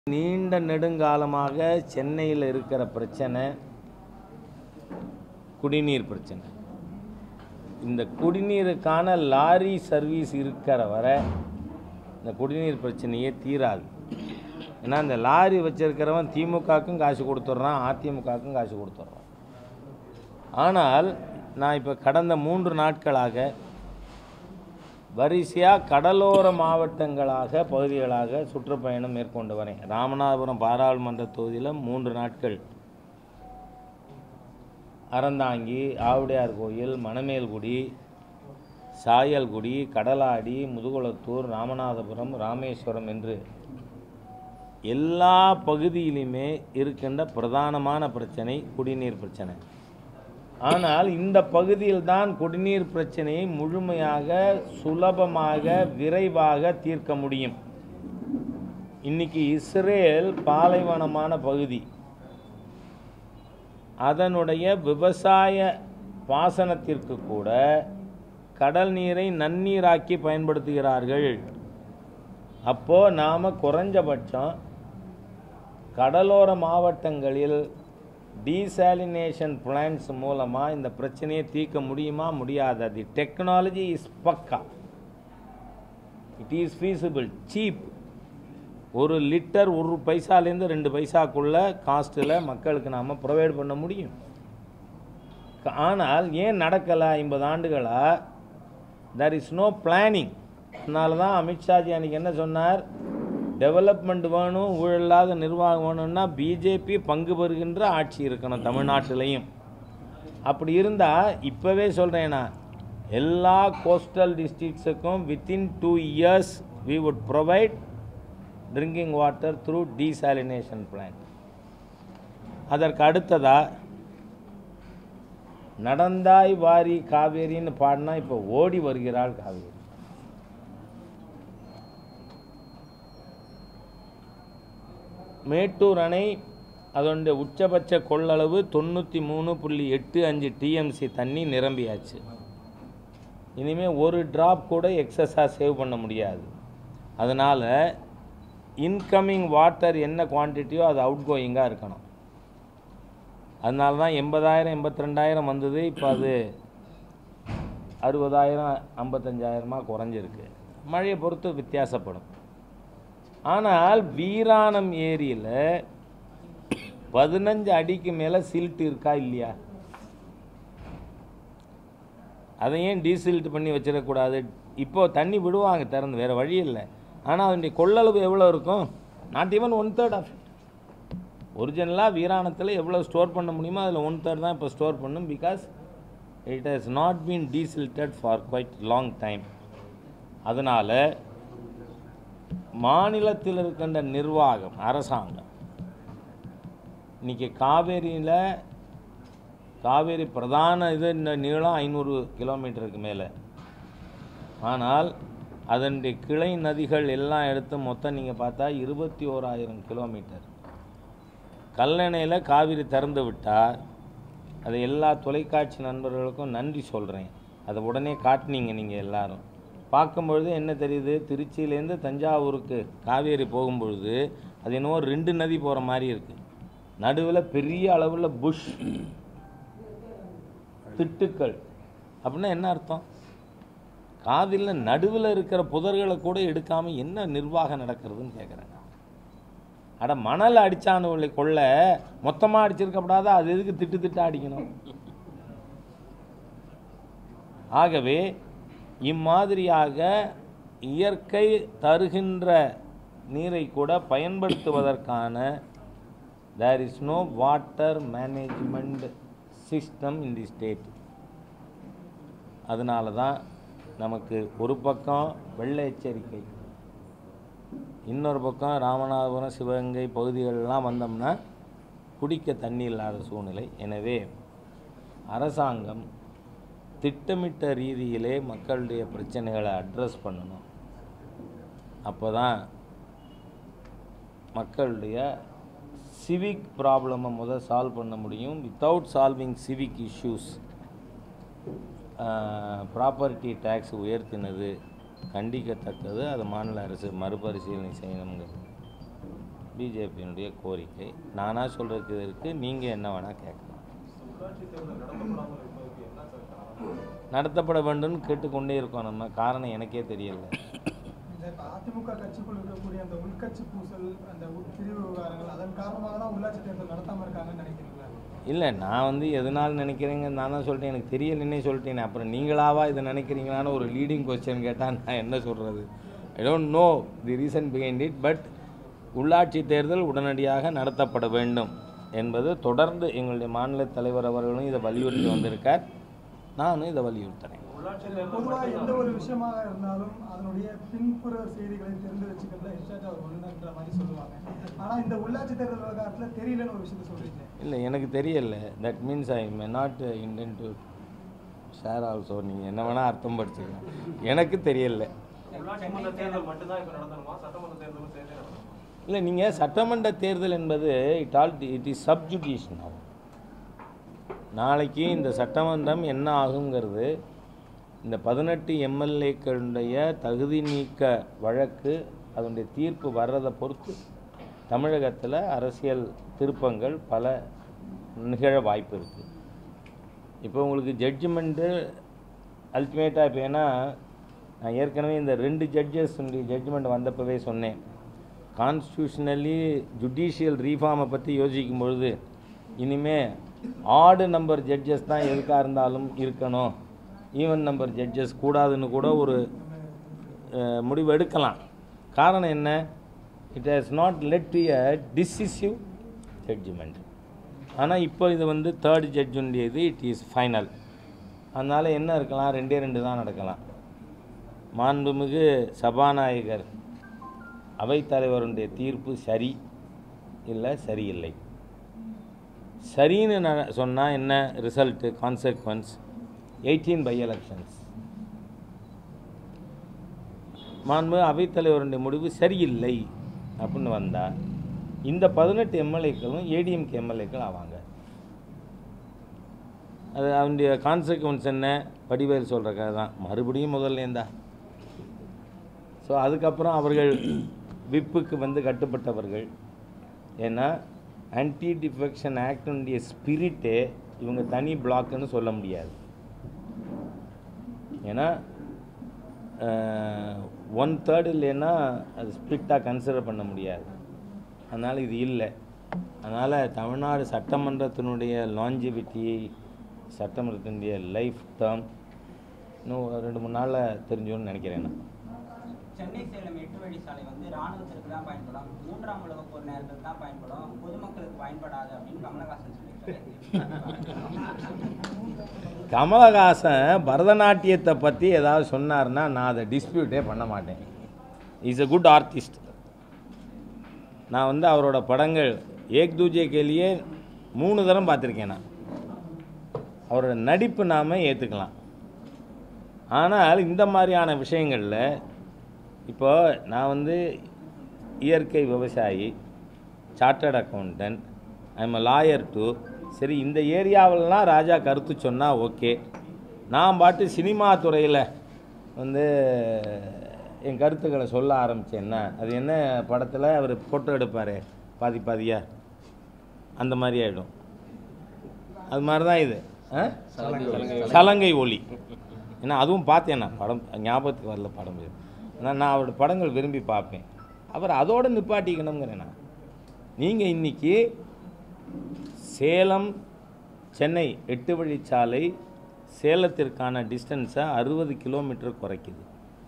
நீண்ட நெடுங்காலமாக சென்னையில் இருக்கிற பிரச்சனை குடிநீர் பிரச்சனை இந்த குடிநீருக்கான லாரி சர்வீஸ் இருக்கிற வரை இந்த குடிநீர் பிரச்சனையே தீராது ஏன்னா இந்த லாரி வச்சிருக்கிறவன் திமுகவுக்கும் காசு கொடுத்துட்றான் அதிமுகவுக்கும் காசு கொடுத்துட்றான் ஆனால் நான் இப்போ கடந்த மூன்று நாட்களாக வரிசையாக கடலோர மாவட்டங்களாக பகுதிகளாக சுற்றுப்பயணம் மேற்கொண்டு வரேன் ராமநாதபுரம் பாராளுமன்ற தொகுதியில் மூன்று நாட்கள் அறந்தாங்கி ஆவுடையார் கோயில் மணமேல்குடி சாயல்குடி கடலாடி முதுகுளத்தூர் ராமநாதபுரம் ராமேஸ்வரம் என்று எல்லா பகுதியிலுமே இருக்கின்ற பிரதானமான பிரச்சனை குடிநீர் பிரச்சனை ஆனால் இந்த பகுதியில் தான் குடிநீர் பிரச்சனையை முழுமையாக சுலபமாக விரைவாக தீர்க்க முடியும் இன்னைக்கு இஸ்ரேல் பாலைவனமான பகுதி அதனுடைய விவசாய பாசனத்திற்கு கூட கடல் நீரை நன்னீராக்கி பயன்படுத்துகிறார்கள் அப்போ நாம் குறைஞ்சபட்சம் கடலோர மாவட்டங்களில் டீசாலினேஷன் பிளான்ஸ் மூலமாக இந்த பிரச்சனையை தீர்க்க முடியுமா முடியாது தி டெக்னாலஜி இஸ் பக்கா இட் இஸ் ஃபீஸிபிள் சீப் ஒரு லிட்டர் ஒரு பைசாலேருந்து ரெண்டு பைசாக்குள்ள காஸ்ட்டில் மக்களுக்கு நாம் ப்ரொவைட் பண்ண முடியும் க- ஆனால் ஏன் நடக்கலை ஐம்பது ஆண்டுகளா there இஸ் நோ பிளானிங் அதனால தான் அமித்ஷாஜி அன்றைக்கி என்ன சொன்னார் டெவலப்மெண்ட் வேணும் ஊழலாத நிர்வாகம் வேணும்னா பிஜேபி பங்கு பெறுகின்ற ஆட்சி இருக்கணும் தமிழ்நாட்டிலையும் அப்படி இருந்தால் இப்போவே சொல்கிறேன்னா எல்லா கோஸ்டல் டிஸ்ட்ரிக்ஸுக்கும் within two years we would provide drinking water through desalination plan அதற்கு அடுத்ததா நடந்தாய் வாரி காவேரின்னு பாடினா இப்போ ஓடி வருகிறாள் காவேரி மேட்டூர் அணை அதனுடைய உச்சபட்ச கொள்ளளவு தொண்ணூற்றி மூணு புள்ளி எட்டு அஞ்சு டிஎம்சி தண்ணி நிரம்பியாச்சு இனிமேல் ஒரு ட்ராப் கூட எக்ஸஸாக சேவ் பண்ண முடியாது அதனால் இன்கமிங் வாட்டர் என்ன குவான்டிட்டியோ அது அவுட் கோயிங்காக இருக்கணும் அதனால தான் எண்பதாயிரம் எண்பத்தி ரெண்டாயிரம் வந்தது இப்போ அது அறுபதாயிரம் ஐம்பத்தஞ்சாயிரமாக குறைஞ்சிருக்கு மழையை பொறுத்து வித்தியாசப்படும் ஆனால் வீராணம் ஏரியில் பதினஞ்சு அடிக்கு மேலே சில்ட் இருக்கா இல்லையா அதை ஏன் டீசில்ட் பண்ணி வச்சிடக்கூடாது இப்போ தண்ணி விடுவாங்க திறந்து வேறு வழி இல்லை ஆனால் அதனுடைய கொள்ளளவு எவ்வளோ இருக்கும் not even one third of it ஒரிஜினலாக வீராணத்தில் எவ்வளோ ஸ்டோர் பண்ண முடியுமோ அதில் ஒன் தேர்ட் தான் இப்போ ஸ்டோர் பண்ணும் because it has not been desilted for quite long time அதனால் மாநிலத்தில் இருக்கின்ற நிர்வாகம் அரசாங்கம் இன்னைக்கு காவேரியில் காவேரி பிரதான இது இந்த நீளம் ஐநூறு கிலோமீட்டருக்கு மேலே ஆனால் அதனுடைய கிளை நதிகள் எல்லாம் எடுத்து மொத்தம் நீங்கள் பார்த்தா இருபத்தி ஓராயிரம் கிலோமீட்டர் கல்லணையில் காவிரி திறந்து விட்டால் அது எல்லா தொலைக்காட்சி நண்பர்களுக்கும் நன்றி சொல்கிறேன் அதை உடனே காட்டினீங்க நீங்கள் எல்லாரும் பார்க்கும்பொழுது என்ன தெரியுது திருச்சியிலேருந்து தஞ்சாவூருக்கு காவேரி போகும்பொழுது அது என்னவோ ரெண்டு நதி போகிற மாதிரி இருக்குது நடுவில் பெரிய அளவில் புஷ் திட்டுக்கள் அப்படின்னா என்ன அர்த்தம் காவிரியில் நடுவில் இருக்கிற புதர்களை கூட எடுக்காமல் என்ன நிர்வாகம் நடக்கிறதுன்னு கேட்குறேன் அட மணல் அடிச்சானு கொள்ள மொத்தமாக அடிச்சிருக்கப்படாதா அது எதுக்கு திட்டு திட்டு அடிக்கணும் ஆகவே இம்மாதிரியாக இயற்கை தருகின்ற நீரை கூட பயன்படுத்துவதற்கான there is no water management system in the state அதனால தான் நமக்கு ஒரு பக்கம் வெள்ள எச்சரிக்கை இன்னொரு பக்கம் ராமநாதபுரம் சிவகங்கை பகுதிகளெலாம் வந்தோம்னா குடிக்க தண்ணி இல்லாத சூழ்நிலை எனவே அரசாங்கம் திட்டமிட்ட ரீதியிலே மக்களுடைய பிரச்சனைகளை அட்ரஸ் பண்ணணும் அப்போ தான் மக்களுடைய சிவிக் ப்ராப்ளமை முதல் சால்வ் பண்ண முடியும் without solving civic issues property tax உயர்த்தினது கண்டிக்கத்தக்கது அது மாநில அரசு மறுபரிசீலனை செய்யணுங்கிறது பிஜேபியினுடைய கோரிக்கை நானாக சொல்கிறதுக்கு இதற்கு நீங்கள் என்ன வேணால் கேட்கலாம் உள்ளாட்சி தேர்தல் நடத்தப்படாமல் இருப்பதற்கு என்ன சார் காரணம் நடத்தப்பட வேண்டும்னு கேட்டுக்கொண்டே இருக்கோம் நம்ம காரணம் எனக்கே தெரியல இந்த இப்ப அதிமுக கட்சிக்குள் இருக்கக்கூடிய அந்த உள்கட்சி பூசல் அந்த உட்பிரிவு விவகாரங்கள் அதன் காரணமாக தான் உள்ளாட்சி தேர்தல் நடத்தாம இருக்காங்கன்னு நினைக்கிறீங்களா இல்லை நான் வந்து எதனால் நினைக்கிறேங்க நான் தான் சொல்லிட்டேன் எனக்கு தெரியலன்னே சொல்லிட்டேன் அப்புறம் நீங்களாவா இதை நினைக்கிறீங்களான்னு ஒரு லீடிங் கொஸ்டின் கேட்டால் நான் என்ன சொல்கிறது I don't know the reason behind it but உள்ளாட்சி தேர்தல் உடனடியாக நடத்தப்பட வேண்டும் என்பது தொடர்ந்து எங்களுடைய மாநில தலைவர் அவர்களும் இதை வலியுறுத்தி வந்திருக்கார் நானும் இதை வலியுறுத்துறேன் உள்ளாட்சி தேர்தல் பொதுவாக எந்த மட்டும்தான் ஒரு விஷயமாக இருந்தாலும் அதனுடைய பின்புற செய்திகளை தெரிந்து வச்சுக்கிறதுல இன்சார்ஜ் அவர் ஒண்ணுன்ற மாதிரி சொல்லுவாங்க ஆனா இந்த உள்ளாட்சி தேர்தல் விவகாரத்துல தெரியலன்னு ஒரு விஷயத்த சொல்றீங்க இல்லை எனக்கு தெரியல that means I may not intend to share also நீங்கள் என்ன வேணால் அர்த்தம் படிச்சுக்கலாம் எனக்கு தெரியல உள்ளாட்சி மன்ற தேர்தல் மட்டும்தான் இப்போ நடத்தணுமா சட்டமன்ற தேர்தலும் சேர்ந்தே நடத்தணுமா இல்லை நீங்கள் சட்டமன்ற தேர்தல் என்பது it all it is sub judice ஆகும் நாளைக்கு இந்த சட்டமன்றம் என்ன ஆகுங்கிறது இந்த பதினெட்டு எம்எல்ஏக்களுடைய தகுதி நீக்க வழக்கு அதனுடைய தீர்ப்பு வர்றதை பொறுத்து தமிழகத்தில் அரசியல் திருப்பங்கள் பல நிகழ வாய்ப்பு இருக்குது இப்போ உங்களுக்கு ஜட்ஜ்மெண்ட்டு அல்டிமேட்டாக இப்போ ஏன்னா நான் ஏற்கனவே இந்த ரெண்டு ஜட்ஜஸ் ஜட்ஜ்மெண்ட் வந்தப்பவே சொன்னேன் கான்ஸ்டியூஷனலி ஜுடிஷியல் ரீஃபார்மை பற்றி யோசிக்கும் பொழுது இனிமே ஆடு நம்பர் ஜட்ஜஸ் தான் எதுக்காக இருந்தாலும் இருக்கணும் ஈவன் நம்பர் ஜட்ஜஸ் கூடாதுன்னு கூட ஒரு அஹ், முடிவு எடுக்கலாம் காரணம் என்ன it has not led to a decisive judgement ஆனால் இப்போ இது வந்து தேர்ட் ஜட்ஜுடைய இது இட் இஸ் ஃபைனல் அதனால் என்ன இருக்கலாம் ரெண்டே ரெண்டு தான் நடக்கலாம் மாண்புமிகு சபாநாயகர் அவைத்தலைவருடைய தீர்ப்பு சரி இல்லை சரியில்லை சரின்னு நான் சொன்னால் என்ன result consequence eighteen by elections மாண்பு அவைத்தலைவருடைய முடிவு சரியில்லை அப்படின்னு வந்தால் இந்த பதினெட்டு எம்எல்ஏக்களும் ஏடிஎம்கே எம்எல்ஏக்கள் ஆவாங்க அது அவனுடைய கான்சிக்வன்ஸ் என்ன படிவேல் சொல்கிற கதை தான் மறுபடியும் முதல்லேருந்தா ஸோ அதுக்கப்புறம் அவர்கள் விப்புக்கு வந்து கட்டுப்பட்டவர்கள் ஏன்னா ஆன்டி டிஃபெக்ஷன் ஆக்டினுடைய ஸ்பிரிட்டே இவங்க தனி பிளாக்குன்னு சொல்ல முடியாது ஏன்னா ஒன் தேர்ட் இல்லைன்னா அது ஸ்பிளிட்டாக கன்சிடர் பண்ண முடியாது அதனால் இது இல்லை அதனால் தமிழ்நாடு சட்டமன்றத்தினுடைய லாஞ்சிவிட்டி சட்டமன்றத்தினுடைய லைஃப் டேர்ம் இன்னும் ஒரு ரெண்டு மூணு நாளில் தெரிஞ்சுன்னு நினைக்கிறேன் நான் சென்னை சேலம் எட்டு வழி சாலை வந்து ராணுவத்திற்கு தான் பயன்படும் மூன்றாம் உலக போர் நேரத்தில் தான் பயன்படும் பொதுமக்களுக்கு பயன்படாது அப்படின்னு கமலஹாசன் சொல்லியிருக்காரு கமலஹாசன் பரதநாட்டியத்தை பற்றி ஏதாவது சொன்னார்னா நான் அதை டிஸ்பியூட்டே பண்ண மாட்டேன் இஸ் a குட் ஆர்டிஸ்ட் நான் வந்து அவரோட படங்கள் ஏக் தூஜே கேலியே மூணு தரம் பார்த்துருக்கேன் நான் அவரோட நடிப்பு நாம் ஏற்றுக்கலாம் ஆனால் இந்த மாதிரியான விஷயங்களில் இப்போ நான் வந்து இயற்கை விவசாயி chartered accountant I'm a lawyer too சரி இந்த ஏரியாவிலலாம் ராஜா கருத்து சொன்னால் ஓகே நான் பாட்டு சினிமா துறையில் வந்து என் கருத்துக்களை சொல்ல ஆரம்பித்தேன்னா அது என்ன படத்தில் அவர் ஃபோட்டோ எடுப்பார் பாதி பாதியா அந்த மாதிரி ஆகிடும் அது மாதிரி தான் இது ஆ? சலங்கை ஒளி ஏன்னா அதுவும் பார்த்தேன் நான் படம் ஞாபகத்துக்கு வரல படம் பேர் ஆனால் நான் அவரோட படங்கள் விரும்பி பார்ப்பேன் அப்புறம் அதோடு நிப்பாட்டிக்கணுங்கிறேன் நான் நீங்கள் இன்னைக்கு சேலம் சென்னை எட்டு வழிச்சாலை சேலத்திற்கான டிஸ்டன்ஸை அறுபது கிலோமீட்டர் குறைக்குது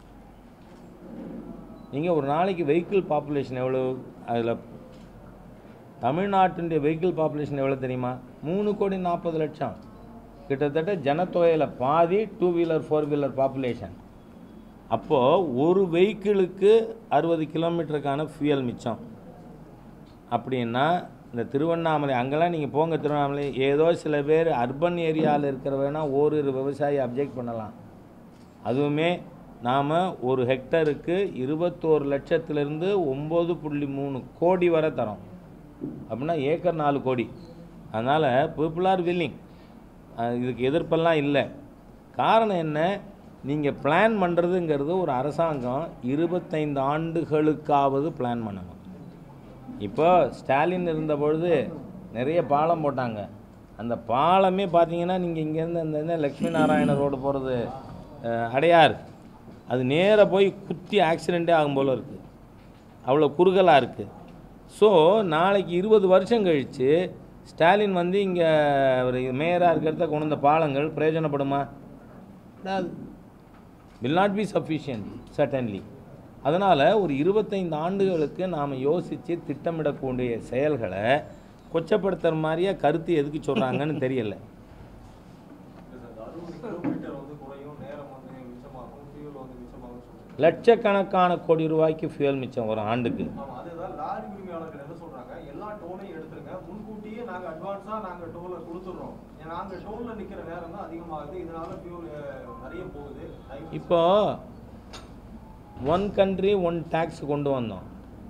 நீங்கள் ஒரு நாளைக்கு வெஹிக்கிள் பாப்புலேஷன் எவ்வளோ அதில் தமிழ்நாட்டினுடைய வெஹிக்கிள் பாப்புலேஷன் எவ்வளோ தெரியுமா மூணு கோடி நாற்பது லட்சம் கிட்டத்தட்ட ஜனத்தொகையில் பாதி two wheeler four wheeler population அப்போது ஒரு வெஹிக்கிளுக்கு அறுபது கிலோமீட்டருக்கான ஃபியூயல் மிச்சம் அப்படின்னா இந்த திருவண்ணாமலை அங்கெல்லாம் நீங்கள் போங்க திருவண்ணாமலை ஏதோ சில பேர் அர்பன் ஏரியாவில் இருக்கிற வேணால் ஓரிரு விவசாயி அப்ஜெக்ட் பண்ணலாம் அதுவுமே நாம் ஒரு ஹெக்டருக்கு இருபத்தோரு லட்சத்திலிருந்து ஒம்பது புள்ளி மூணு கோடி வரை தரோம் அப்படின்னா ஏக்கர் நாலு கோடி அதனால் பீப்புள் ஆர் வில்லிங் இதுக்கு எதிர்ப்பெல்லாம் இல்லை காரணம் என்ன நீங்கள் பிளான் பண்ணுறதுங்கிறது ஒரு அரசாங்கம் இருபத்தைந்து ஆண்டுகளுக்காவது பிளான் பண்ணணும் இப்போ ஸ்டாலின் இருந்த பொழுது நிறைய பாலம் போட்டாங்க அந்த பாலமே பார்த்தீங்கன்னா நீங்கள் இங்கேருந்து அந்த என்ன லக்ஷ்மி நாராயண ரோடு போகிறது அடையார் அது நேராக போய் குத்தி ஆக்சிடெண்ட்டே ஆகும் போல இருக்குது அவ்வளோ குறுகலாக இருக்குது ஸோ நாளைக்கு இருபது வருஷம் கழித்து ஸ்டாலின் வந்து இங்கே ஒரு மேயராக இருக்கிறத கொண்டு வந்த பாலங்கள் பிரயோஜனப்படுமா கூடாது will not be sufficient suddenly அதனால் ஒரு இருபத்தைந்து ஆண்டுகளுக்கு நாம் யோசித்து திட்டமிடக்கூடிய செயல்களை கொச்சப்படுத்துகிற மாதிரியே கருத்து எதுக்கு சொல்கிறாங்கன்னு தெரியல இந்த அறுபது கிலோமீட்டர் வந்து குறையும் நேரம் வந்து மிச்சமாகும் ஃபியூல் வந்து மிச்சமாகும் சொல்லுங்க லட்சக்கணக்கான கோடி ரூபாய்க்கு ஃபியூல் மிச்சம் வரும் ஆண்டுக்கு ஆமா அதுதான் லாரி உரிமையாளர்கள் என்ன சொல்றாங்க எல்லா டோலையும் எடுத்துருங்க முன்கூட்டியே நாங்க அட்வான்ஸா நாங்க டோலை கொடுத்துடுறோம் ஏன்னா நாங்க டோல்ல நிக்கிற நேரம் தான் அதிகமாகுது இதனால ஃபியூல் நிறைய போகுது Time இப்போ ஒன் கண்ட்ரி ஒன் டேக்ஸ் கொண்டு வந்தோம்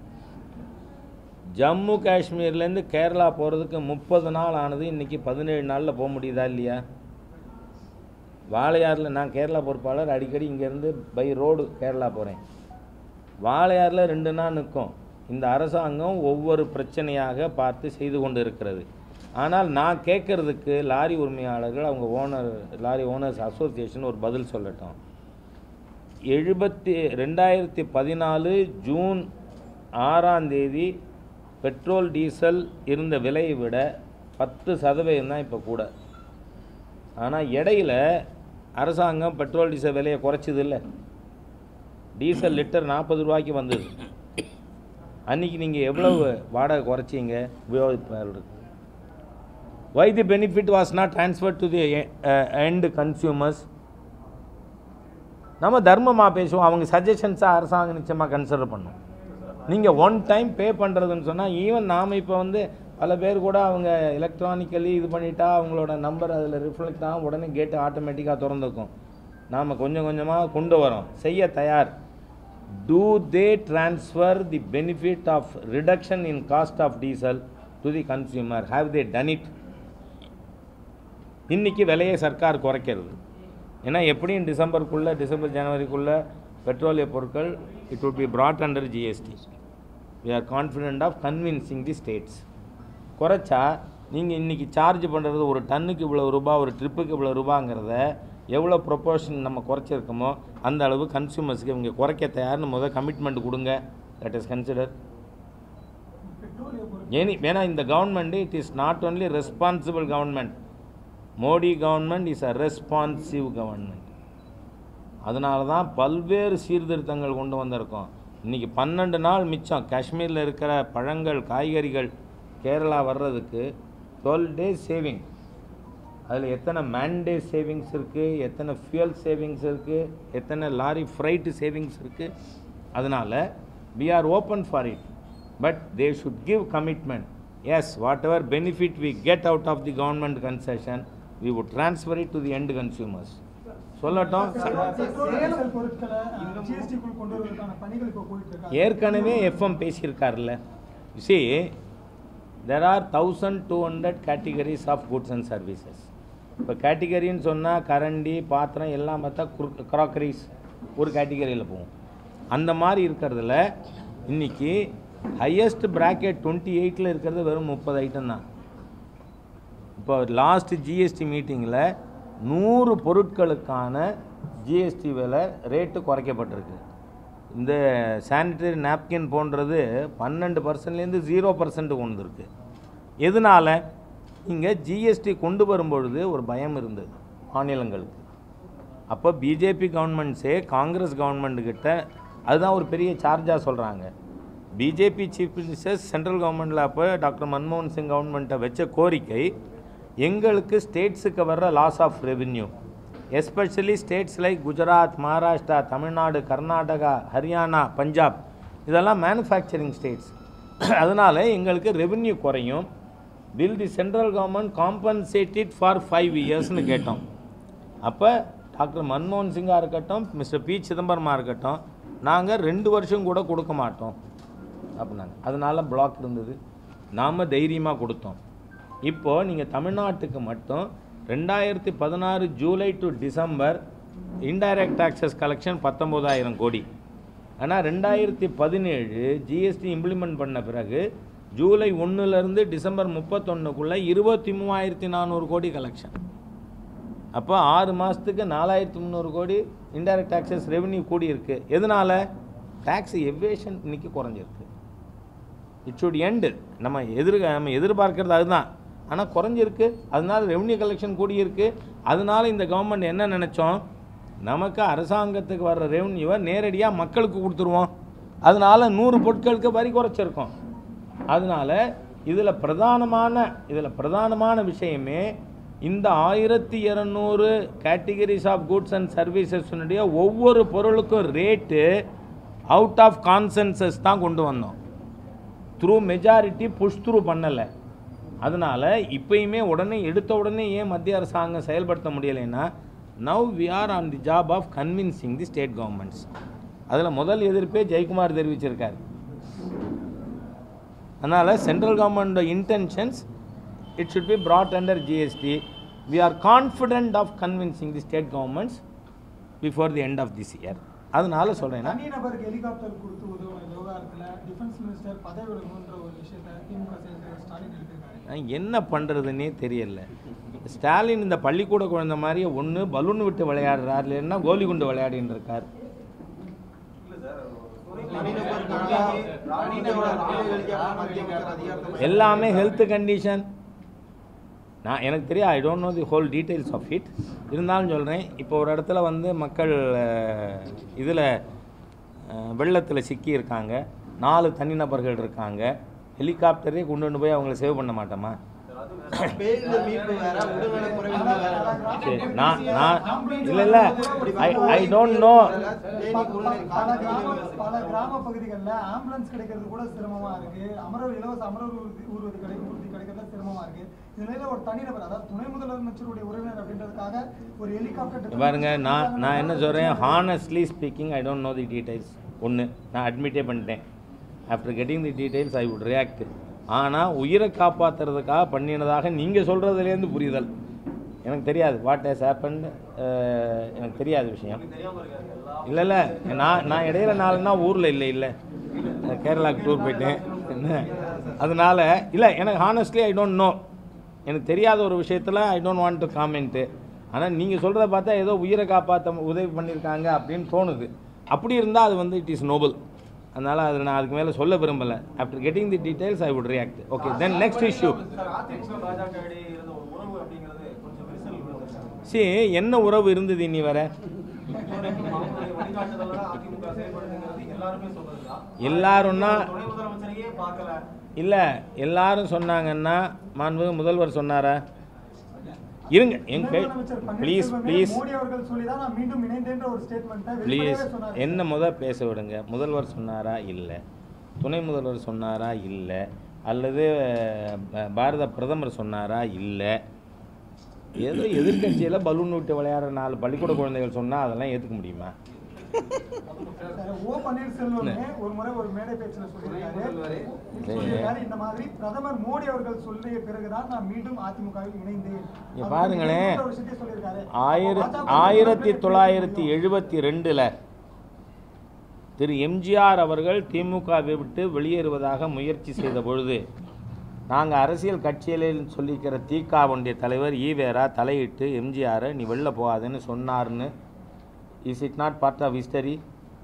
ஜம்மு காஷ்மீர்லேருந்து கேரளா போகிறதுக்கு முப்பது நாள் ஆனது இன்றைக்கி பதினேழு நாளில் போக முடியுதா இல்லையா வாளையாறில் நான் கேரளா பொறுப்பாளர் அடிக்கடி இங்கேருந்து பை ரோடு கேரளா போகிறேன் வாளையாறில் ரெண்டு நாள் நிற்கும் இந்த அரசாங்கம் ஒவ்வொரு பிரச்சனையாக பார்த்து செய்து கொண்டு இருக்கிறது ஆனால் நான் கேட்குறதுக்கு லாரி உரிமையாளர்கள் அவங்க ஓனர் லாரி ஓனர்ஸ் அசோசியேஷன் ஒரு பதில் சொல்லட்டும் எழுபத்தி ரெண்டாயிரத்தி பதினாலு ஜூன் ஆறாம் தேதி பெட்ரோல் டீசல் இருந்த விலையை விட பத்து சதவீதம் தான் இப்போ கூட ஆனால் இடையில அரசாங்கம் பெட்ரோல் டீசல் விலையை குறைச்சது இல்லை டீசல் லிட்டர் நாற்பது ரூபாய்க்கு வந்தது அன்னைக்கு நீங்கள் எவ்வளவு வாடகை குறைச்சிங்க உபயோகிப்பாளருக்கு why the benefit was not transfer to the end consumers நம்ம தர்மமாக பேசுவோம் அவங்க சஜஷன்ஸாக அரசாங்கம் நிச்சயமாக கன்சிடர் பண்ணும் நீங்கள் ஒன் டைம் பே பண்ணுறதுன்னு சொன்னால் ஈவன் நாம் இப்போ வந்து பல பேர் கூட அவங்க எலக்ட்ரானிக்கலி இது பண்ணிட்டா அவங்களோட நம்பர் அதில் ரிஃப்ளெக்ட் ஆகும் உடனே கேட்டு ஆட்டோமேட்டிக்காக திறந்துக்கும் நாம் கொஞ்சம் கொஞ்சமாக கொண்டு வரோம் செய்ய தயார் do they transfer the benefit of reduction in cost of diesel to the consumer have they done it இன்னைக்கு விலையை சர்க்கார் குறைக்கிறது ஏன்னா எப்படியும் டிசம்பருக்குள்ளே டிசம்பர் ஜனவரிக்குள்ளே பெட்ரோலிய பொருட்கள் it would be brought under GST we are confident of convincing the states குறைச்சா நீங்கள் இன்றைக்கி சார்ஜ் பண்ணுறது ஒரு டன்னுக்கு இவ்வளோ ரூபா ஒரு ட்ரிப்புக்கு இவ்வளோ ரூபாங்கிறத எவ்வளோ ப்ரொப்போர்ஷன் நம்ம குறைச்சிருக்கோமோ அந்த அளவு கன்சியூமர்ஸ்க்கு இவங்க குறைக்க தயார்னு முதல் கமிட்மெண்ட் கொடுங்க தட் இஸ் கன்சிடர் பெட்ரோலிய பொருட்கள் ஏனி ஏன்னா இந்த government it is not only responsible government Modi government is a responsive government அதனால தான் பல்வேறு சீர்திருத்தங்கள் கொண்டு வந்திருக்கோம் இன்றைக்கி பன்னெண்டு நாள் மிச்சம் காஷ்மீரில் இருக்கிற பழங்கள் காய்கறிகள் கேரளா வர்றதுக்கு டுவெல் டேஸ் சேவிங் அதில் எத்தனை மேன்டே சேவிங்ஸ் இருக்குது எத்தனை ஃபியூயல் சேவிங்ஸ் இருக்குது எத்தனை லாரி ஃப்ரைட்டு சேவிங்ஸ் இருக்குது அதனால் we are open for it but they should give commitment as whatever benefit we get out of the government concession we would transfer it to the end consumers சொல்லட்டும் petrol diesel பொருட்களை ஜிஎஸ்டிக்குள் கொண்டு வருவதற்கான பணிகள் இப்போ போயிட்டு இருக்கு ஏற்கனவே எஃப்எம் பேசியிருக்காருல்ல see there are thousand two hundred categories of goods and services இப்போ கேட்டகரின்னு சொன்னால் கரண்டி பாத்திரம் எல்லாம் பார்த்தா க்ராக்கரிஸ் ஒரு கேட்டகரியில் போகும் அந்த மாதிரி இருக்கிறதுல இன்னைக்கு ஹையஸ்ட் பிராக்கெட் டுவெண்ட்டி எயிட்டில் இருக்கிறது வெறும் முப்பது ஐட்டம் தான் இப்போ லாஸ்ட் ஜிஎஸ்டி மீட்டிங்கில் நூறு பொருட்களுக்கான ஜிஎஸ்டி விலை ரேட்டு குறைக்கப்பட்டிருக்கு இந்த சானிட்டரி நாப்கின் போன்றது பன்னெண்டு பர்சன்ட்லேருந்து ஜீரோ பர்சன்ட் கொண்டு இருக்கு எதனால இங்கே ஜிஎஸ்டி கொண்டு வரும்பொழுது ஒரு பயம் இருந்தது மாநிலங்களுக்கு அப்போ பிஜேபி கவர்மெண்ட்ஸே காங்கிரஸ் கவர்மெண்ட்டுக்கிட்ட அதுதான் ஒரு பெரிய சார்ஜாக சொல்கிறாங்க பிஜேபி சீஃப் மினிஸ்டர் சென்ட்ரல் கவர்மெண்ட்டில் அப்போ டாக்டர் மன்மோகன் சிங் கவர்மெண்ட்டை வச்ச கோரிக்கை எங்களுக்கு ஸ்டேட்ஸுக்கு வர்ற loss of revenue especially states like Gujarat Maharashtra Tamil Nadu Karnataka Haryana Punjab இதெல்லாம் மேனுஃபேக்சரிங் ஸ்டேட்ஸ் அதனால் எங்களுக்கு ரெவென்யூ குறையும் will the central government compensated for five இயர்ஸ்னு கேட்டோம் அப்போ டாக்டர் மன்மோகன் சிங்கா இருக்கட்டும் மிஸ்டர் பி சிதம்பரமாக இருக்கட்டும் நாங்கள் ரெண்டு வருஷம் கூட கொடுக்க மாட்டோம் அப்படின்னாங்க அதனால பிளாக் இருந்தது நாம் தைரியமாக கொடுத்தோம் இப்போது நீங்கள் தமிழ்நாட்டுக்கு மட்டும் ரெண்டாயிரத்தி பதினாறு July to December indirect taxes collection பத்தொம்போதாயிரம் கோடி ஆனால் ரெண்டாயிரத்தி பதினேழு ஜிஎஸ்டி இம்ப்ளிமெண்ட் பண்ண பிறகு ஜூலை ஒன்றுலேருந்து டிசம்பர் முப்பத்தொன்னுக்குள்ளே இருபத்தி மூவாயிரத்தி நானூறு கோடி கலெக்ஷன் அப்போ ஆறு மாதத்துக்கு நாலாயிரத்தி முந்நூறு கோடி இன்டைரக்ட் டேக்ஸஸ் ரெவென்யூ கூடி இருக்கு எதனால டேக்ஸ் எவேஷன் இன்னைக்கு குறைஞ்சிருக்கு இட் ஷுட் எண்டு நம்ம எதிர் நம்ம எதிர்பார்க்கறது அதுதான் ஆனால் குறைஞ்சிருக்கு அதனால ரெவென்யூ கலெக்ஷன் கூடியிருக்கு அதனால இந்த கவர்மெண்ட் என்ன நினச்சோம் நமக்கு அரசாங்கத்துக்கு வர்ற ரெவென்யூவை நேரடியாக மக்களுக்கு கொடுத்துருவோம் அதனால நூறு பொருட்களுக்கு வரி குறைச்சிருக்கோம் அதனால இதில் பிரதானமான இதில் பிரதானமான விஷயமே இந்த ஆயிரத்தி இரநூறு கேட்டகரிஸ் ஆஃப் குட்ஸ் அண்ட் சர்வீசஸ்னுடைய ஒவ்வொரு பொருளுக்கும் ரேட்டு அவுட் ஆஃப் கான்சென்சஸ் தான் கொண்டு வந்தோம் த்ரூ மெஜாரிட்டி புஷ் த்ரூ பண்ணலை அதனால் இப்பயுமே உடனே எடுத்த உடனே ஏன் மத்திய அரசாங்கம் செயல்படுத்த முடியலைன்னா now we are on the job of convincing the state governments அதில் முதல் எதிர்ப்பே ஜெயக்குமார் தெரிவிச்சிருக்காரு அதனால் central government intentions it should be brought under GST we are confident of convincing the state governments before the end of this year அதனால சொல்கிறேன் தனிநபருக்கு helicopter கொடுத்து உதவும் இந்த விவகாரத்துல டிஃபென்ஸ் மினிஸ்டர் பதவி விலகணுன்ற ஒரு விஷயத்தை திமுக செயல்தலைவர் ஸ்டாலின் எடுத்திருக்காரு நான் என்ன பண்ணுறதுன்னே தெரியல ஸ்டாலின் இந்த பள்ளிக்கூட குழந்தை மாதிரியே ஒன்று பலூன் விட்டு விளையாடுறார் இல்லைன்னா கோலி குண்டு விளையாடின்னு இருக்கார் இல்ல சார் துணை தனிநபருக்கான ராணுவத்தோட ராணுவ மத்திய அமைச்சர் அதிகாரத்தை எல்லாமே ஹெல்த் கண்டிஷன் நான் எனக்கு தெரியும் I don't know the whole details of it இருந்தாலும் சொல்கிறேன் இப்போ ஒரு இடத்துல வந்து மக்கள் இதில் வெள்ளத்தில் சிக்கி இருக்காங்க நாலு தனிநபர்கள் இருக்காங்க ஹெலிகாப்டரே கொண்டு கொண்டு போய் அவங்கள சேவ் பண்ண மாட்டோமா பேரிடர் மீட்பு வேற உடல்நல குறைவு வேற சரி நான் நான் இல்லை இல்லை ஐ ஐ டோன்ட் நோ பல- பல- பல கிராம பல கிராம பகுதிகளில் ஆம்புலன்ஸ் கிடைக்கிறது கூட சிரமமா இருக்கு அமரர் இலவச அமரர் ஊர்தி ஊர்வதி கிடைக்கும் ஊர்தி கிடைக்கிறது சிரமமா இருக்கு இந்த நிலையில ஒரு தனிநபர் அதாவது துணை முதலமைச்சருடைய உறவினர் அப்படின்றதுக்காக ஒரு ஹெலிகாப்டர் பாருங்க நான் நான் என்ன சொல்கிறேன் honestly speaking I don't know the details ஒன்று நான் அட்மிட்டே பண்ணிட்டேன் after getting the details I would react ஆனால் உயிரை காப்பாற்றுறதுக்காக பண்ணினதாக நீங்கள் சொல்கிறதுலேருந்து புரிதல் எனக்கு தெரியாது வாட் ஹேஸ் ஹேப்பன்ட் எனக்கு தெரியாத விஷயம் தெரியாம இருக்காரு எல்லா இல்லை இல்லை நான் நான் இடையில நாலுனா ஊரில் இல்லை இல்லை கேரளாவுக்கு டூர் போயிட்டேன் என்ன அதனால இல்லை எனக்கு ஹானஸ்ட்லி ஐ டோன்ட் நோ எனக்கு தெரியாத ஒரு விஷயத்தில் I don't want to comment ஆனால் நீங்கள் சொல்கிறத பார்த்தா ஏதோ உயிரை காப்பாற்ற உதவி பண்ணியிருக்காங்க அப்படின்னு தோணுது அப்படி இருந்தால் அது வந்து இட் இஸ் நோபல் அதனால் அது நான் அதுக்கு மேலே சொல்ல விரும்பலை after getting the details I would react okay then next issue sir அதிமுக பாஜக இடையே இருந்த ஒரு உறவு அப்படிங்கிறது கொஞ்சம் விரிசல் விழுந்தது சரி என்ன உறவு இருந்தது இனி வர அவங்களுடைய வழிகாட்டுதல்ல தான் அதிமுக செயல்படுதுங்கிறது எல்லாருமே சொல்றதுதான் எல்லாரும்னா துணை முதலமைச்சரையே பார்க்கல இல்லை எல்லாரும் சொன்னாங்கன்னா மாண்புமிகு முதல்வர் சொன்னாரா இருங்க என் கை ப்ளீஸ் ப்ளீஸ் மோடி அவர்கள் சொல்லி தான் நான் மீண்டும் இணைந்தேன்ற ஒரு ஸ்டேட்மெண்ட்டை ப்ளீஸ் சொன்னார் என்ன முத பேச விடுங்க முதல்வர் சொன்னாரா இல்லை துணை முதல்வர் சொன்னாரா இல்லை அல்லது அஹ், பாரத பிரதமர் சொன்னாரா இல்லை ஏதோ எதிர்க்கட்சியில் பலூன் விட்டு விளையாடுற நாலு பள்ளிக்கூட குழந்தைகள் சொன்னால் அதெல்லாம் ஏற்றுக்க முடியுமா சார், ஓ பன்னீர்செல்வமே ஒரு முறை ஒரு மேடை பேச்சுல சொல்லியிருக்காரு சொல்லியிருக்காரு, இந்த மாதிரி பிரதமர் மோடி அவர்கள் சொல்லிய பிறகுதான் நான் மீண்டும் அதிமுகவில் இணைந்தேன் இங்க அவர் பாருங்களேன். இன்னொரு விஷயத்தையும் சொல்லியிருக்காரு. ஆயிர அப்போ ஆயிரத்தி பாஜக தொள்ளாயிரத்தி எழுபத்தி ரெண்டில் திரு எம்ஜிஆர் அவர்கள் திமுகவை விட்டு வெளியேறுவதாக முயற்சி செய்த பொழுது நாங்கள் அரசியல் கட்சியில் சொல்லிக்கிற தீகாவுடைய தலைவர் ஈவேரா தலையிட்டு எம்ஜிஆரை நீ வெளில போகாதுன்னு சொன்னார்னு is it not part of history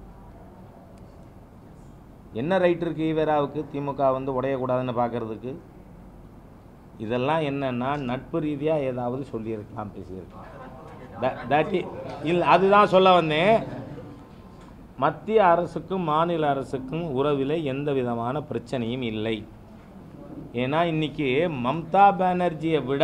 என்ன ரைட் இருக்கு ஈவேராவுக்கு திமுக வந்து உடையக்கூடாதுன்னு பார்க்கறதுக்கு இதெல்லாம் என்னன்னா நட்பு ரீதியாக ஏதாவது சொல்லியிருக்கலாம் பேசியிருக்கலாம் தட் இல்லை அதுதான் சொல்ல வந்தேன் மத்திய அரசுக்கும் மாநில அரசுக்கும் உறவில் எந்த விதமான பிரச்சனையும் இல்லை ஏன்னா இன்னைக்கு மம்தா பானர்ஜியை விட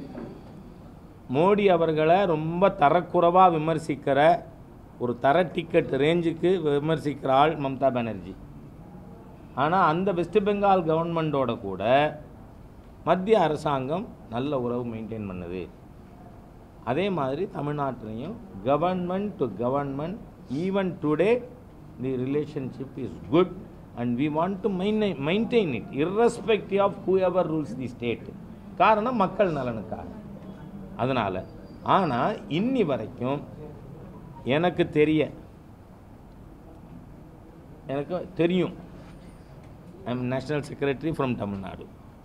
மோடி அவர்களை ரொம்ப தரக்குறைவாக விமர்சிக்கிற ஒரு தர டிக்கெட் ரேஞ்சுக்கு விமர்சிக்கிற ஆள் மம்தா பானர்ஜி ஆனால் அந்த வெஸ்ட் பெங்கால் கவர்மெண்ட்டோட கூட மத்திய அரசாங்கம் நல்ல உறவு மெயின்டைன் பண்ணுது அதே மாதிரி தமிழ்நாட்டிலையும் government to government even today the relationship is good and we want to maintain maintain it irrespective of who ever rules the state காரணம் மக்கள் நலனுக்காக அதனால் ஆனால் இன்னி வரைக்கும் எனக்கு தெரிய எனக்கு தெரியும் I am national secretary from Tamil Nadu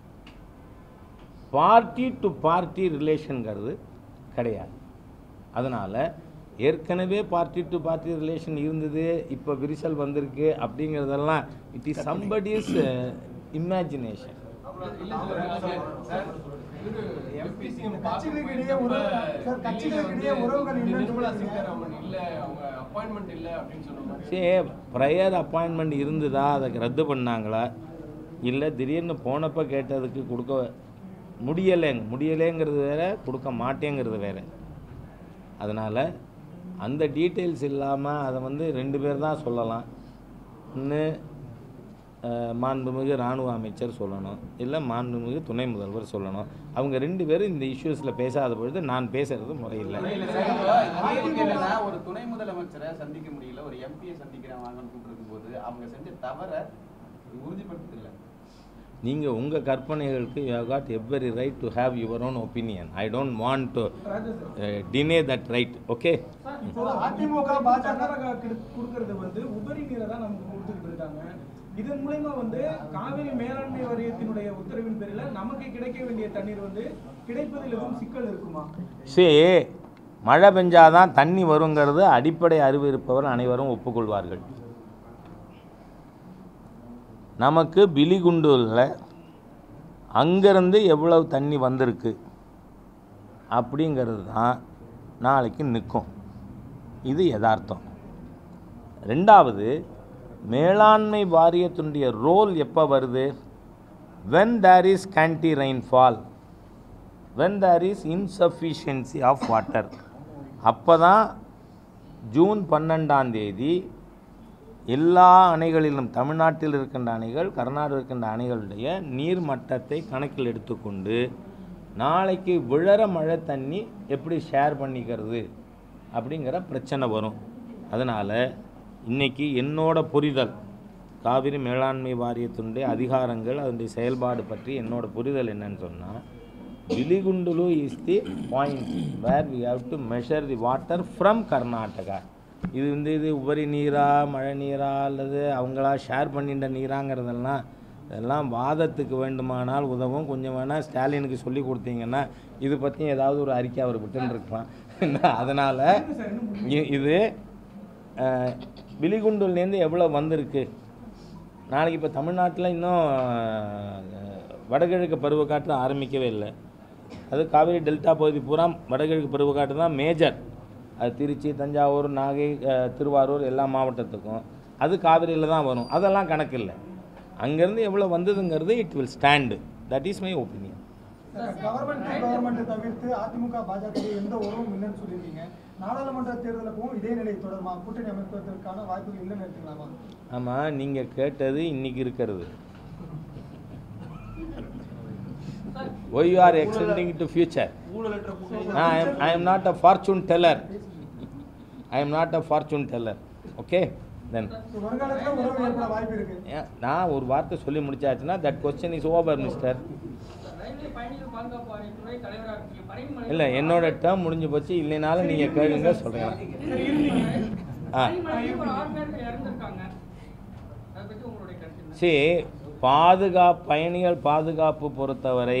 party to party ரிலேஷனுங்கிறது கிடையாது அதனால் ஏற்கனவே பார்ட்டி டு பார்ட்டி ரிலேஷன் இருந்தது இப்போ விரிசல் வந்திருக்கு அப்படிங்கிறதெல்லாம் இட் இஸ் சம்படிஸ் இமேஜினேஷன் கட்சிகளுக்கு இடையே உறவு சார் கட்சிகளுக்கு இடையே உறவுகள் இல்லைன்னு நிர்மலா சொல்றீங்க. சீதாராமன் இல்ல அவங்க அப்பாயின்மெண்ட் இல்ல அப்படின்னு சொன்ன மாதிரி சரி ப்ரையர் அப்பாயின்மெண்ட் இருந்ததா அதை ரத்து பண்ணாங்களா இல்லை திடீர்னு போனப்போ கேட்டதுக்கு கொடுக்க முடியலைங்க முடியலைங்கிறது வேற கொடுக்க மாட்டேங்கிறது வேற அதனால் அந்த டீட்டெயில்ஸ் இல்லாமல் அதை வந்து ரெண்டு பேர் தான் சொல்லலாம் ஒன்று மாண்புமிகு இராணுவ அமைச்சர் சொல்லணும் இல்லை மாண்புமிகு துணை முதல்வர் சொல்லணும் அவங்க ரெண்டு பேரும் இந்த இஷ்யூஸில் பேசாத பொழுது நான் பேசுறது முறையில்லை கேள்வி என்னன்னா, ஒரு துணை முதலமைச்சரை சந்திக்க முடியல ஒரு எம்பியை சந்திக்கிறாங்கன்னு கூப்பிட்டு போது அவங்க செஞ்ச தவற உறுதிப்படுத்தல நீங்கள் உங்கள் கற்பனைகளுக்கு you have got every right to have your own opinion I don't want to deny that right okay இப்போ அதிமுக பாஜக கர்நாடகா கொடுக்கறது வந்து உபரி நீரை தான் நமக்கு கொடுத்துட்டு இருக்காங்க இதன் மூலயமா வந்து காவிரி மேலாண்மை வாரியத்தினுடைய உத்தரவின் பேரில் நமக்கு கிடைக்க வேண்டிய தண்ணீர் வந்து கிடைப்பதில் எதுவும் சிக்கல் இருக்குமா சரி மழை பெஞ்சாதான் தண்ணி வருங்கிறது அடிப்படை அறிவு இருப்பவர் அனைவரும் ஒப்புக்கொள்வார்கள் நமக்கு பிலிகுண்டூரில் அங்கேருந்து எவ்வளவு தண்ணி வந்திருக்கு அப்படிங்கிறது தான் நாளைக்கு நிற்கும் இது யதார்த்தம் ரெண்டாவது மேலாண்மை வாரியத்தினுடைய ரோல் எப்போ வருது when there is scanty rainfall when there is insufficiency of water அப்போ தான் ஜூன் பன்னெண்டாம் தேதி எல்லா அணைகளிலும் தமிழ்நாட்டில் இருக்கின்ற அணைகள் கர்நாடகத்தில் இருக்கின்ற அணைகளுடைய நீர் மட்டத்தை கணக்கில் எடுத்துக்கொண்டு நாளைக்கு விழற மழை தண்ணி எப்படி ஷேர் பண்ணிக்கிறது அப்படிங்கிற பிரச்சனை வரும் அதனால் இன்னைக்கு என்னோட புரிதல் காவிரி மேலாண்மை வாரியத்தினுடைய அதிகாரங்கள் அதனுடைய செயல்பாடு பற்றி என்னோட புரிதல் என்னன்னு சொன்னால் Biligundlu is the point where we have to measure the water from Karnataka இது வந்து இது உபரி நீரா மழை நீரா அல்லது அவங்களா ஷேர் பண்ணிட்ட நீராங்கிறதெல்லாம் இதெல்லாம் வாதத்துக்கு வேண்டுமானால் உதவும் கொஞ்சம் வேணால் ஸ்டாலினுக்கு சொல்லி கொடுத்தீங்கன்னா இது பற்றி ஏதாவது ஒரு அறிக்கை அவர் விட்டுன்னு இருக்கலாம் அதனால் இது அஹ், விலிகுண்டுலேருந்து எவ்வளோ வந்திருக்கு நாளைக்கு இப்போ தமிழ்நாட்டில் இன்னும் அஹ், வடகிழக்கு பருவக்காற்று ஆரம்பிக்கவே இல்லை அது காவிரி டெல்டா பகுதி பூரா வடகிழக்கு பருவக்காற்று தான் மேஜர் அது திருச்சி தஞ்சாவூர் நாகை அஹ், திருவாரூர் எல்லா மாவட்டத்துக்கும் அது காவிரியில் தான் வரும் அதெல்லாம் கணக்கு இல்லை அங்கேருந்து எவ்வளோ வந்ததுங்கிறது it will stand that is my opinion government government தவிர்த்து அதிமுக பாஜக எந்த உறவும் இல்லைன்னு சொல்லியிருக்கீங்க நாடாளுமன்ற தேர்தலுக்கும் இதே நிலை தொடருமா கூட்டணி அமைப்பதற்கான வாய்ப்புகள் இல்லைன்னு எடுத்துக்கலாமா ஆமாம் நீங்கள் கேட்டது இன்னைக்கு இருக்கிறது why you are extending to future ஊழலற்ற கூட்டணி I am I am not a fortune teller I am not a fortune teller okay then So, வருங்காலத்துல உறவு ஏற்பட வாய்ப்பு இருக்கு நான் ஒரு வார்த்தை சொல்லி முடிச்சாச்சுன்னா that question is over mister railway பயணிகள் பாதுகாப்பு ஆணையத்துறை தலைவராக இருக்கீங்க பரிமலை இல்லை என்னோட டேர்ம் முடிஞ்சு போச்சு இல்லைனாலும் நீங்கள் கேளுங்க சொல்கிறேன் ஆ பரிமலையில் ஒரு ஆறு பேர் இறந்திருக்காங்க அதை பற்றி உங்களுடைய கருத்து என்ன சரி பாதுகாப்பு பயணிகள் பாதுகாப்பு பொறுத்தவரை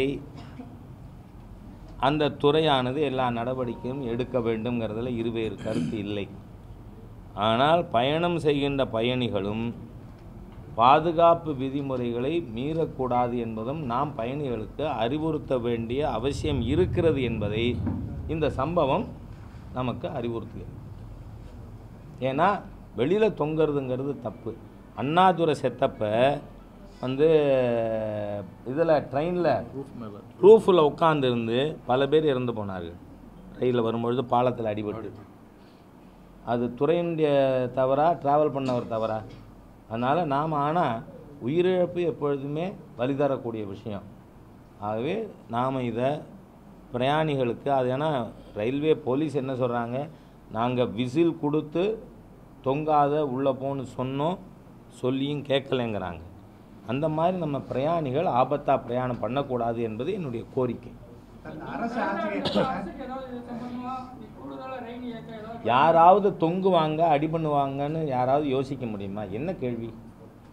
அந்த துறையானது எல்லா நடவடிக்கையும் எடுக்க வேண்டும்ங்கிறதுல இருவேறு கருத்து இல்லை ஆனால் பயணம் செய்கின்ற பயணிகளும் பாதுகாப்பு விதிமுறைகளை மீறக்கூடாது என்பதும் நாம் பயணிகளுக்கு அறிவுறுத்த வேண்டிய அவசியம் இருக்கிறது என்பதை இந்த சம்பவம் நமக்கு அறிவுறுத்துகிறது ஏன்னா வெளியில் தொங்குறதுங்கிறது தப்பு அண்ணாதுரை செத்தப்ப வந்து இதில் ட்ரெயினில் ரூஃபில் உட்காந்துருந்து பல பேர் இறந்து போனார்கள் ரயிலில் வரும்பொழுது பாலத்தில் அடிபட்டு அது துறையினுடைய தவறா ட்ராவல் பண்ணவர் தவறா அதனால் நாம் ஆனால் உயிரிழப்பு எப்பொழுதுமே வழி தரக்கூடிய விஷயம் ஆகவே நாம் இதை பிரயாணிகளுக்கு அது ஏன்னா ரயில்வே போலீஸ் என்ன சொல்கிறாங்க நாங்கள் விசில் கொடுத்து தொங்காத உள்ளே போன்னு சொன்னோம் சொல்லியும் கேட்கலைங்கிறாங்க அந்த மாதிரி நம்ம பிரயாணிகள் ஆபத்தாக பிரயாணம் பண்ணக்கூடாது என்பது என்னுடைய கோரிக்கை அரசு அரசுக்கு ஏதாவது இது சம்பந்தமா கூடுதலாக ரயில் இயக்க ஏதாவது யாராவது தொங்குவாங்க அடி பண்ணுவாங்கன்னு யாராவது யோசிக்க முடியுமா என்ன கேள்வி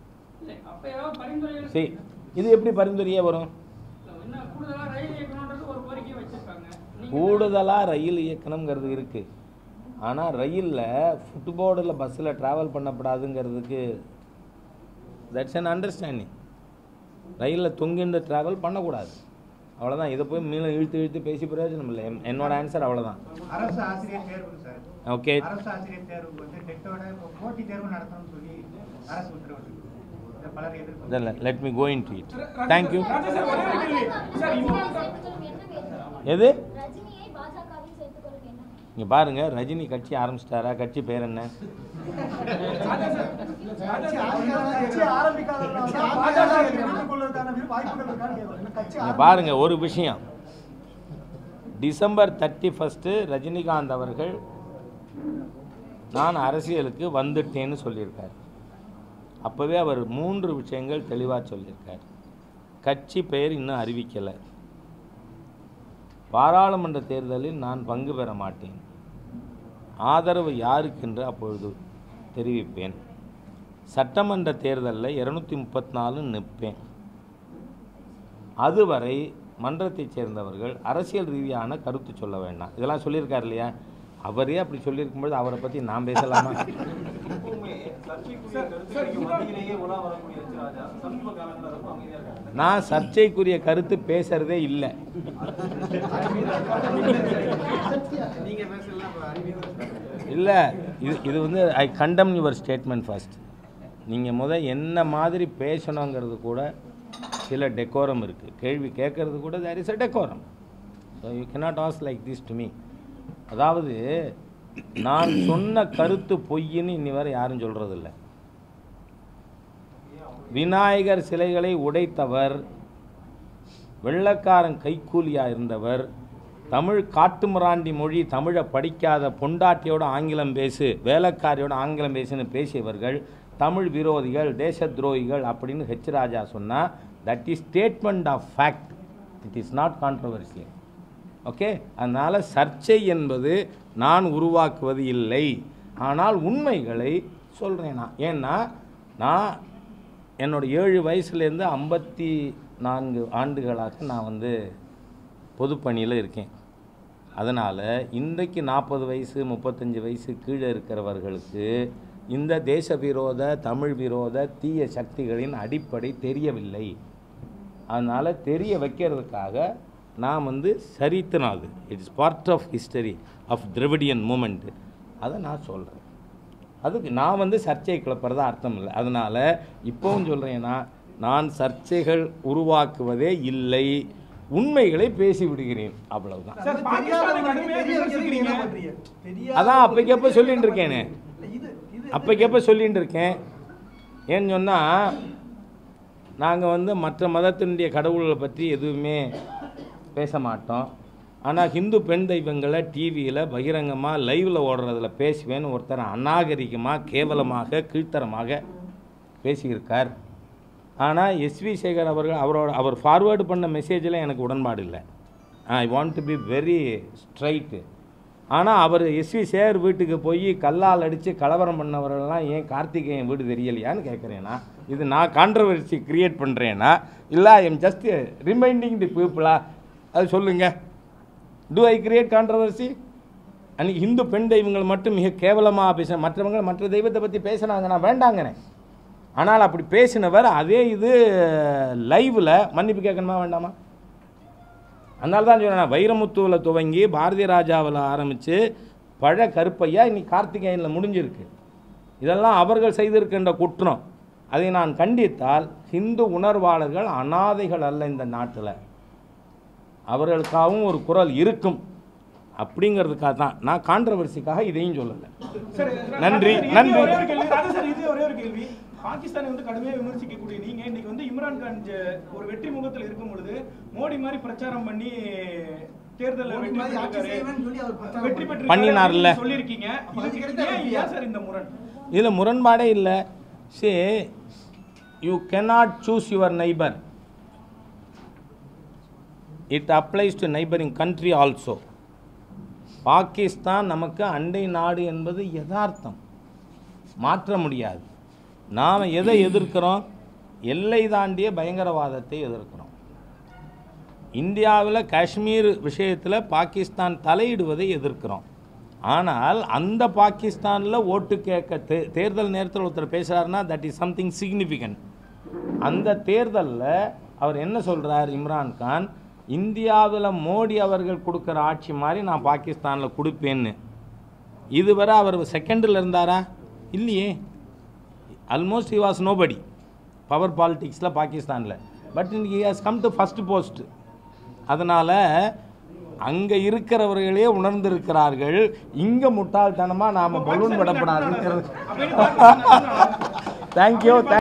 இல்லை அப்போ ஏதாவது பரிந்துரைகள் சரி இது எப்படி பரிந்துரையே வரும் என்ன கூடுதலாக ரயில் இயக்கணுன்றது ஒரு கோரிக்கையை வச்சிருக்காங்க நீங்க கூடுதலாக ரயில் இயக்கணுங்கிறது இருக்குது ஆனால் ரயிலில் ஃபுட்போர்டில் பஸ்ஸில் ட்ராவல் பண்ணப்படாதுங்கிறதுக்கு தட்ஸ் an அண்டர்ஸ்டாண்டிங் ரயிலில் தொங்கிண்டு ட்ராவல் பண்ணக்கூடாது அவ்வளோதான் இதை போய் மீண்டும் இழுத்து இழுத்து பேசி பிரயோஜனம் இல்லை என்- என்னோட ஆன்சர் அவ்வளோதான் அரசு ஆசிரியர் தேர்வு சார் ஓகே அரசு ஆசிரியர் தேர்வுக்கு வந்து டெட்டோட இப்போ போட்டி தேர்வு நடத்தணும்னு சொல்லி அரசு உத்தரவிட்டு இதை பலர் எதிர்ப்பு let me go into it thank you Raja sir ஒரே ஒரு கேள்வி சார் இம்ரான் கான் எது ரஜினியை பாஜகவில் சேர்த்துக் கொள்ளுங்க என்ன இங்கே பாருங்கள் ரஜினி கட்சி ஆரம்பிச்சிட்டாரா கட்சி பேர் என்ன ராஜா சார் கட்சி ஆரம்பிக்காத- கட்சி ஆரம்பிக்காததுனால தான் பாஜக வை எதிர்த்துக் கொள்வதற்கான வாய்ப்புகள் இருக்கான்னு கேட்குறேன் கட்சி இங்க பாருங்க ஒரு விஷயம் டிசம்பர் தேர்ட்டி ஃபஸ்ட்டு ரஜினிகாந்த் அவர்கள் நான் அரசியலுக்கு வந்துட்டேன்னு சொல்லியிருக்கார் அப்போவே அவர் மூன்று விஷயங்கள் தெளிவாக சொல்லியிருக்கார் கட்சி பெயர் இன்னும் அறிவிக்கலை பாராளுமன்ற தேர்தலில் நான் பங்கு பெற மாட்டேன் ஆதரவு யாருக்கென்று அப்பொழுது தெரிவிப்பேன் சட்டமன்ற தேர்தலில் இரநூத்தி முப்பத்தி நாலு நிற்பேன் அதுவரை மன்றத்தைச் சேர்ந்தவர்கள் அரசியல் ரீதியான கருத்து சொல்ல வேண்டாம் இதெல்லாம் சொல்லியிருக்காரு இல்லையா அவரே அப்படி சொல்லியிருக்கும்போது அவரை பற்றி நான் பேசலாமா எப்பவுமே சர்ச்சைக்குரிய கருத்துக்களுக்கு மத்தியிலேயே உலா வரக்கூடிய எச் ராஜா சமீப காலங்களில் ரொம்ப அமைதியா இருக்காங்க நான் சர்ச்சைக்குரிய கருத்து பேசுறதே இல்லை நீங்க பேசலாம் அப்ப அறிவியல் இல்லை இது இது வந்து ஐ கண்டம் யுவர் ஸ்டேட்மெண்ட் ஃபர்ஸ்ட் நீங்கள் முத என்ன மாதிரி பேசணுங்கிறது கூட சில டெக்கோரம் இருக்குது கேள்வி கேட்கறது கூட there is a decorum so you cannot ask like this to me அதாவது நான் சொன்ன கருத்து பொய்ன்னு இன்னி வரை யாரும் சொல்கிறதில்ல விநாயகர் சிலைகளை உடைத்தவர் வெள்ளக்காரன் கைக்கூலியாக இருந்தவர் தமிழ் காட்டுமிராண்டி மொழி தமிழை படிக்காத பொண்டாட்டியோட ஆங்கிலம் பேசு வேலைக்காரியோட ஆங்கிலம் பேசுன்னு பேசியவர்கள் தமிழ் விரோதிகள் தேச துரோகிகள் அப்படின்னு ஹெச் ராஜா சொன்னால் that is statement of fact it is not controversial okay அதனால் சர்ச்சை என்பது நான் உருவாக்குவது இல்லை ஆனால் உண்மைகளை சொல்கிறேன் நான் ஏன்னா நான் என்னோட ஏழு வயசுலேருந்து ஐம்பத்தி நான்கு ஆண்டுகளாக நான் வந்து பொதுப்பணியில் இருக்கேன் அதனால் இன்றைக்கு நாற்பது வயசு முப்பத்தஞ்சு வயசு கீழே இருக்கிறவர்களுக்கு இந்த தேச விரோத தமிழ் விரோத தீய சக்திகளின் அடிப்படை தெரியவில்லை அதனால் தெரிய வைக்கிறதுக்காக நான் வந்து சரித்திரம் அது it's part of history of Dravidian movement அதை நான் சொல்கிறேன் அதுக்கு நான் வந்து சர்ச்சை கிளப்புறதா அர்த்தம் இல்லை அதனால் இப்போவும் சொல்கிறேன்னா நான் சர்ச்சைகள் உருவாக்குவதே இல்லை உண்மைகளை பேசி விடுகிறேன் அவ்வளவுதான் சார் பாகிஸ்தானை கடுமையா தெரிய வைக்கிறதுக்கு நீங்க என்ன விமர்சிக்கிறீங்க பண்றீங்க? தெரியாத அதான் அப்பைக்கப்ப சொல்லிட்டு இருக்கேனே இது இது அப்பைக்கப்ப சொல்லிட்டு இருக்கேன் ஏன்னு சொன்னால் நாங்கள் வந்து மற்ற மதத்தினுடைய கடவுள்களை பற்றி எதுவுமே பேச மாட்டோம் ஆனால் ஹிந்து பெண் தெய்வங்களை டிவியில் பகிரங்கமாக லைவில் ஓடுறதுல பேசுவேன்னு ஒருத்தர் அநாகரிகமாக கேவலமாக கீழ்த்தரமாக பேசியிருக்கார் ஆனால் எஸ்வி சேகர் அவர்கள் அவரோட அவர் ஃபார்வேர்டு பண்ண மெசேஜில் எனக்கு உடன்பாடு இல்லை I want to be very straight ஆனால் அவர் எஸ்வி சேகர் வீட்டுக்கு போய் கல்லால் அடித்து கலவரம் பண்ணவர்கள்லாம் ஏன் கார்த்திகேயன் வீடு தெரியலையான்னு கேட்குறேன்னா இது நான் கான்ட்ரவர்சி கிரியேட் பண்ணுறேன்னா இல்லை I am just reminding the பீப்புளா அது சொல்லுங்கள் டு ஐ கிரியேட் கான்ட்ரவர்சி அன்றைக்கி இந்து பெண் தெய்வங்கள் மட்டும் மிக கேவலமாக பேச மற்றவங்க மற்ற தெய்வத்தை பற்றி பேசுனாங்க நான் வேண்டாங்கண்ணே ஆனால் அப்படி பேசினவர் அதே இது லைவில் மன்னிப்பு கேட்கணுமா வேண்டாமா அதனால தான் சொன்னேன் வைரமுத்துவில் துவங்கி பாரதிய ராஜாவில் ஆரம்பித்து பழ கருப்பையா இன்னைக்கு கார்த்திகேயனில் முடிஞ்சிருக்கு இதெல்லாம் அவர்கள் செய்திருக்கின்ற குற்றம் அதை நான் கண்டித்தால் ஹிந்து உணர்வாளர்கள் அனாதைகள் அல்ல இந்த நாட்டில் அவர்களுக்காகவும் ஒரு குரல் இருக்கும் அப்படிங்கிறதுக்காக தான் நான் கான்ட்ரவர்சிக்காக இதையும் சொல்லலை சரி, நன்றி, ராஜா சார், இது நன்றி. ஒரே ஒரு கேள்வி. ராஜா சார், இது ஒரே ஒரு கேள்வி பாகிஸ்தானை வந்து கடுமையா விமர்சிக்கக்கூடிய நீங்க இன்னைக்கு வந்து இம்ரான் கான் ஜ- ஒரு வெற்றி முகத்தில் இருக்கும் பொழுது மோடி மாதிரி பிரச்சாரம் பண்ணி தேர்தலில் மோடி வெற்றி மாதிரி ஆட்சி பெற்றிருக்காரு. செய்வேன்னு சொல்லி அவர் பிரச்சாரம் வெற்றி பண்ணாரு. பெற்று பண்ணினார்ல. சொல்லியிருக்கீங்க அப்ப அதுக்கு இதுக்கு எடுத்த ஏன் வெற்றியா? ஏன் சார் இந்த முரண் இதில் முரண்பாடே இல்லை say you cannot choose your neighbour it applies to neighbouring country also Pakistan நமக்கு அண்டை நாடு என்பது யதார்த்தம் மாற்ற முடியாது நாம் எதை எதிர்க்கிறோம் எல்லை தாண்டிய பயங்கரவாதத்தை எதிர்க்கிறோம் இந்தியாவில் காஷ்மீர் விஷயத்தில் பாகிஸ்தான் தலையிடுவதை எதிர்க்கிறோம் ஆனால் அந்த பாகிஸ்தானில் ஓட்டு கேட்க தே தேர்தல் நேரத்தில் ஒருத்தர் பேசுகிறாருன்னா தட் இஸ் சம்திங் சிக்னிஃபிகண்ட் அந்த தேர்தலில் அவர் என்ன சொல்கிறார் இம்ரான் கான் இந்தியாவில் மோடி அவர்கள் கொடுக்குற ஆட்சி மாதிரி நான் பாகிஸ்தானில் கொடுப்பேன்னு இதுவரை அவர் செகண்டில் இருந்தாரா இல்லையே almost he was nobody power பாலிட்டிக்ஸில் பாகிஸ்தானில் பட் இன்னைக்கு has come to first post அதனால் அங்கே இருக்கிறவர்களே உணர்ந்திருக்கிறார்கள் இங்கே முட்டாள்தனமாக நாம் பலூன் விடப்படாதுங்கிறது தேங்க்யூ